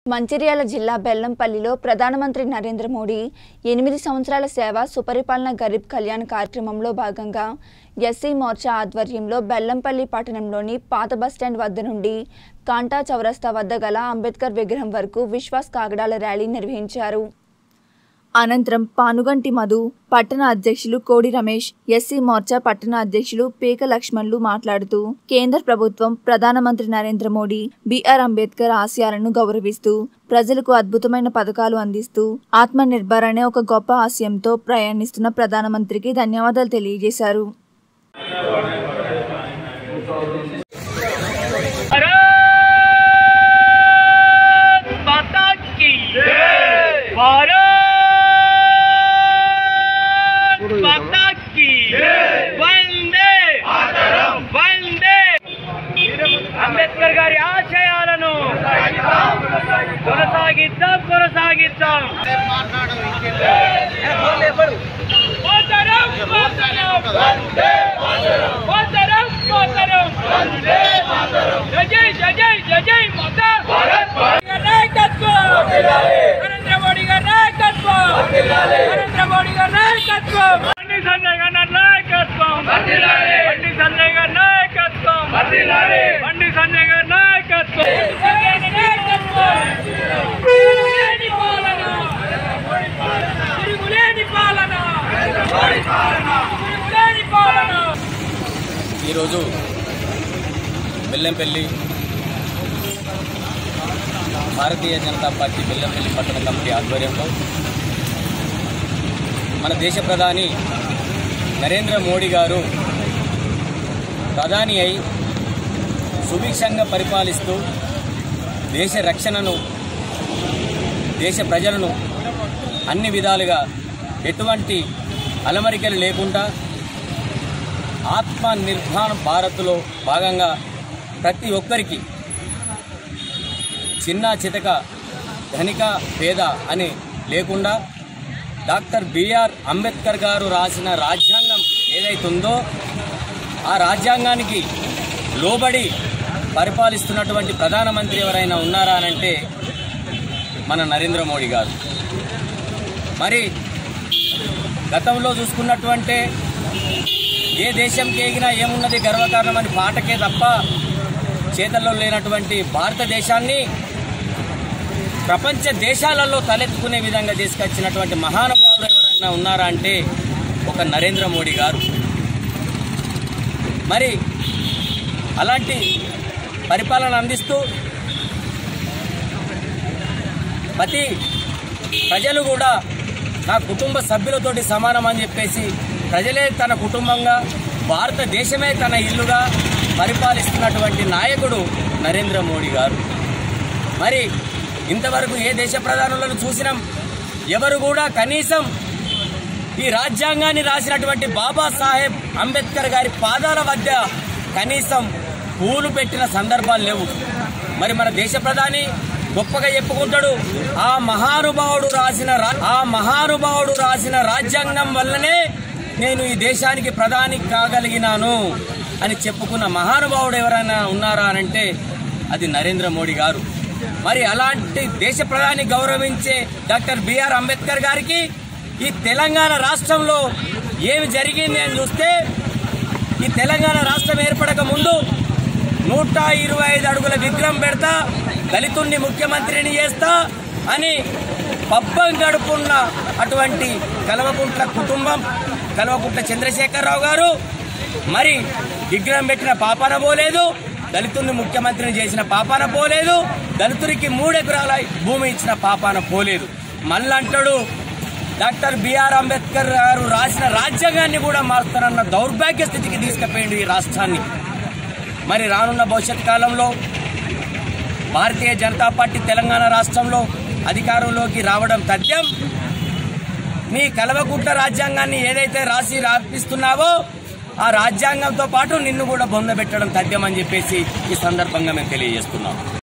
మంచిర్యాల జిల్లా బెల్లంపల్లిలో ప్రధానమంత్రి నరేంద్ర మోడీ ఎనిమిది సంవత్సరాల సేవ సుపరిపాలన గరీబ్ కళ్యాణ్ కార్యక్రమంలో భాగంగా ఎస్సీ మోర్చా ఆధ్వర్యంలో బెల్లంపల్లి పట్టణంలోని పాత బస్టాండ్ వద్ద నుండి కాంటా చౌరస్తా వద్ద గల అంబేద్కర్ విగ్రహం వరకు విశ్వాస్ కాగడాల ర్యాలీ నిర్వహించారు అనంతరం పానుగంటి మధు పట్టణ అధ్యక్షులు కోడి రమేష్ ఎస్సీ మోర్చా పట్టణ అధ్యక్షులు పేక లక్ష్మణ్లు మాట్లాడుతూ కేంద్ర ప్రభుత్వం ప్రధానమంత్రి నరేంద్ర మోడీ బిఆర్ అంబేద్కర్ ఆశయాలను గౌరవిస్తూ ప్రజలకు అద్భుతమైన పథకాలు అందిస్తూ ఆత్మ నిర్భర్ అనే ఒక గొప్ప ఆశయంతో ప్రయాణిస్తున్న ప్రధానమంత్రికి ధన్యవాదాలు తెలియజేశారు भारत माता की भारत माता की వందే వందే అంబేద్కర్ గారి ఆశయాలను కొనసాగిద్దాం కొనసాగిద్దాం పోతరం, పోతరం. పోతరం, పోతరం. జై జై జై జై జై జై మాతా గారి నాయకత్వం నరేంద్ర మోడీ గారి నాయకత్వం నరేంద్ర మోడీ గారి నాయకత్వం బండి సంజయ్ గారి నాయకత్వం బండి సంజయ్ గారి నాయకత్వం బండి సంజయ్ గారి నాయకత్వం తిరుగులేని పాలన తిరుగులేని పాలన తిరుగులేని పాలన ఈరోజు బెల్లంపల్లి భారతీయ జనతా పార్టీ బెల్లంపల్లి పట్టణ కమిటీ ఆధ్వర్యంలో మన దేశ ప్రధాని నరేంద్ర మోడీ గారు ప్రధాని అయి సుభిక్షంగా పరిపాలిస్తూ దేశ రక్షణను దేశ ప్రజలను అన్ని విధాలుగా ఎటువంటి అలమరికలు లేకుండా ఆత్మ నిర్భాణ భారత్లో భాగంగా ప్రతి ఒక్కరికి చిన్న చితక ధనిక పేద అని లేకుండా డాక్టర్ బిఆర్ అంబేద్కర్ గారు రాసిన రాజ్యాంగం ఏదైతుందో ఆ రాజ్యాంగానికి లోబడి పరిపాలిస్తున్నటువంటి ప్రధానమంత్రి ఎవరైనా ఉన్నారా అనంటే మన నరేంద్ర మోడీ గారు మరి గతంలో చూసుకున్నటువంటి ఏ దేశంకి ఎగినా ఏమున్నది గర్వకారణమని పాటకే తప్ప చేతల్లో లేనటువంటి భారతదేశాన్ని ప్రపంచ దేశాలలో తలెత్తుకునే విధంగా తీసుకొచ్చినటువంటి మహానుభావుడు ఎవరైనా ఉన్నారా అంటే ఒక నరేంద్ర మోడీ గారు మరి అలాంటి పరిపాలన అందిస్తూ ప్రతి ప్రజలు కూడా నా కుటుంబ సభ్యులతోటి సమానం అని చెప్పేసి ప్రజలే తన కుటుంబంగా భారతదేశమే తన ఇల్లుగా పరిపాలిస్తున్నటువంటి నాయకుడు నరేంద్ర మోడీ గారు మరి ఇంతవరకు ఏ దేశ ప్రధానులను చూసినాం ఎవరు కూడా కనీసం ఈ రాజ్యాంగాన్ని రాసినటువంటి బాబాసాహెబ్ అంబేద్కర్ గారి పాదాల వద్ద కనీసం పూలు పెట్టిన సందర్భాలు లేవు మరి మన దేశ ప్రధాని గొప్పగా చెప్పుకుంటాడు ఆ మహానుభావుడు రాసిన రా- ఆ మహానుభావుడు రాసిన రాజ్యాంగం వల్లనే నేను ఈ దేశానికి ప్రధాని కాగలిగినాను అని చెప్పుకున్న మహానుభావుడు ఎవరైనా ఉన్నారా అనంటే అది నరేంద్ర మోడీ గారు మరి అలాంటి దేశ ప్రధాని గౌరవించే డాక్టర్ బిఆర్ అంబేద్కర్ గారికి ఈ తెలంగాణ రాష్ట్రంలో ఏమి జరిగింది అని చూస్తే ఈ తెలంగాణ రాష్ట్రం ఏర్పడక ముందు నూట ఇరవై ఐదు అడుగుల విగ్రహం పెడతా దళితుణ్ణి ముఖ్యమంత్రిని చేస్తా అని పబ్బం గడుపున్న అటువంటి కల్వకుంట్ల కుటుంబం కల్వకుంట్ల చంద్రశేఖరరావు గారు మరి విగ్రహం పెట్టిన పాపాన పోలేదు దళితుల్ని ముఖ్యమంత్రిని చేసిన పాపాన పోలేదు దళితుడికి మూడెకరాల భూమి ఇచ్చిన పాపాన పోలేదు మళ్ళంటాడు డాక్టర్ బిఆర్ అంబేద్కర్ గారు రాసిన రాజ్యాంగాన్ని కూడా మారుతారన్న దౌర్భాగ్య స్థితికి తీసుకుపోయింది ఈ రాష్ట్రాన్ని మరి రానున్న భవిష్యత్ కాలంలో భారతీయ జనతా పార్టీ తెలంగాణ రాష్ట్రంలో అధికారంలోకి రావడం తథ్యం నీ కలవకుంట్ల రాజ్యాంగాన్ని ఏదైతే రాసి రాపిస్తున్నావో ఆ రాజ్యాంగంతో పాటు నిన్ను కూడా బొందబెట్టడం తథ్యం అని చెప్పేసి ఈ సందర్భంగా మేము తెలియజేస్తున్నాం